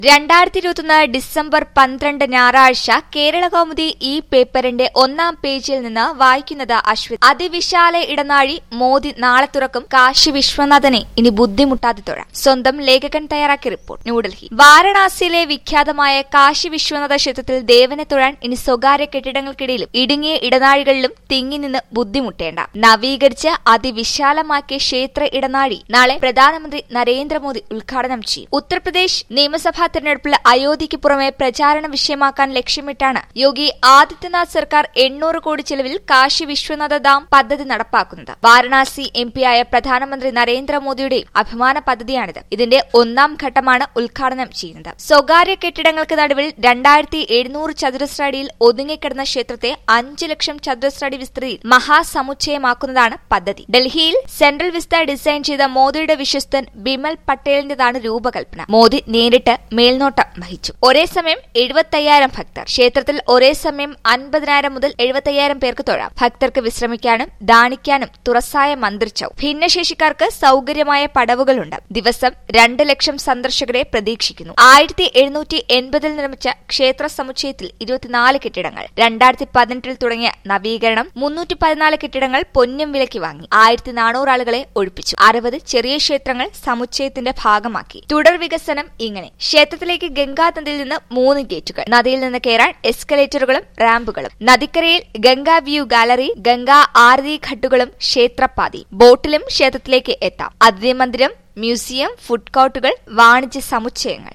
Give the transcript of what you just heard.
രണ്ടായിരത്തി ഇരുപത്തൊന്ന് ഡിസംബർ പന്ത്രണ്ട് ഞായറാഴ്ച കേരളകൗമുദി ഈ പേപ്പറിന്റെ ഒന്നാം പേജിൽ നിന്ന് വായിക്കുന്നത് അശ്വത് അതിവിശാല ഇടനാഴി മോദി നാളെ തുറക്കും കാശി വിശ്വനാഥനെ ഇനി ബുദ്ധിമുട്ടാതെ തൊഴാം സ്വന്തം ലേഖകൻ തയ്യാറാക്കിയ റിപ്പോർട്ട് ന്യൂഡൽഹി വാരണാസിയിലെ വിഖ്യാതമായ കാശി വിശ്വനാഥ ക്ഷേത്രത്തിൽ ദേവനെ തൊഴാൻ ഇനി സ്വകാര്യ കെട്ടിടങ്ങൾക്കിടയിലും ഇടുങ്ങിയ ഇടനാഴികളിലും തിങ്ങി നിന്ന് ബുദ്ധിമുട്ടേണ്ട നവീകരിച്ച് അതിവിശാലമാക്കിയ ക്ഷേത്ര ഇടനാഴി നാളെ പ്രധാനമന്ത്രി നരേന്ദ്രമോദി ഉദ്ഘാടനം ചെയ്യും ഉത്തർപ്രദേശ് നിയമസഭാ തെരഞ്ഞെടുപ്പിൽ അയോധ്യയ്ക്ക് പുറമെ പ്രചാരണ വിഷയമാക്കാൻ ലക്ഷ്യമിട്ടാണ് യോഗി ആദിത്യനാഥ് സർക്കാർ എണ്ണൂറ് കോടി ചെലവിൽ കാശി വിശ്വനാഥ ധാം പദ്ധതി നടപ്പാക്കുന്നത് വാരണാസി എം പിയായ പ്രധാനമന്ത്രി നരേന്ദ്രമോദിയുടെ അഭിമാന പദ്ധതിയാണിത് ഇതിന്റെ ഒന്നാം ഘട്ടമാണ് ഉദ്ഘാടനം ചെയ്യുന്നത് സ്വകാര്യ കെട്ടിടങ്ങൾക്ക് നടുവിൽ രണ്ടായിരത്തി എഴുന്നൂറ് ചതുരശ്ര അടിയിൽ ഒതുങ്ങിക്കിടന്ന ക്ഷേത്രത്തെ അഞ്ച് ലക്ഷം ചതുരശ്ര അടി വിസ്തൃതിയിൽ മഹാസമുച്ചയമാക്കുന്നതാണ് പദ്ധതി ഡൽഹിയിൽ സെൻട്രൽ വിസ്ത ഡിസൈൻ ചെയ്ത മോദിയുടെ വിശ്വസ്തൻ ബിമൽ പട്ടേലിന്റേതാണ് രൂപകൽപ്പന മോദി നേരിട്ട് മേൽനോട്ടം വഹിച്ചു ഒരേ സമയം എഴുപത്തയ്യായിരം ഭക്തർ ക്ഷേത്രത്തിൽ ഒരേ സമയം അൻപതിനായിരം മുതൽ എഴുപത്തയ്യായിരം പേർക്ക് തൊഴാം ഭക്തർക്ക് വിശ്രമിക്കാനും ദാനിക്കാനും തുറസായ മന്ത്രിച്ചവും ഭിന്നശേഷിക്കാർക്ക് സൌകര്യമായ പടവുകളുണ്ട് ദിവസം രണ്ട് ലക്ഷം സന്ദർശകരെ പ്രതീക്ഷിക്കുന്നു ആയിരത്തി എഴുന്നൂറ്റി എൺപതിൽ നിർമ്മിച്ച ക്ഷേത്ര സമുച്ചയത്തിൽ ഇരുപത്തിനാല് കെട്ടിടങ്ങൾ രണ്ടായിരത്തി പതിനെട്ടിൽ തുടങ്ങിയ നവീകരണം മുന്നൂറ്റി പതിനാല് കെട്ടിടങ്ങൾ പൊന്നും വിലയ്ക്ക് വാങ്ങി ആയിരത്തി നാനൂറ് ആളുകളെ ഒഴിപ്പിച്ചു അറുപത് ചെറിയ ക്ഷേത്രങ്ങൾ സമുച്ചയത്തിന്റെ ഭാഗമാക്കി തുടർ വികസനം ഇങ്ങനെ ക്ഷേത്രത്തിലേക്ക് ഗംഗാനദിയിൽ നിന്ന് മൂന്ന് ഗേറ്റുകൾ നദിയിൽ നിന്ന് കയറാൻ എസ്കലേറ്ററുകളും റാമ്പുകളും നദിക്കരയിൽ ഗംഗാ വ്യൂ ഗാലറി ഗംഗാ ആരതി ഘട്ടുകളും ക്ഷേത്രപാതി ബോട്ടിലും ക്ഷേത്രത്തിലേക്ക് എത്താം അതിഥി മന്ദിരം മ്യൂസിയം ഫുഡ് കോർട്ടുകൾ വാണിജ്യ സമുച്ചയങ്ങൾ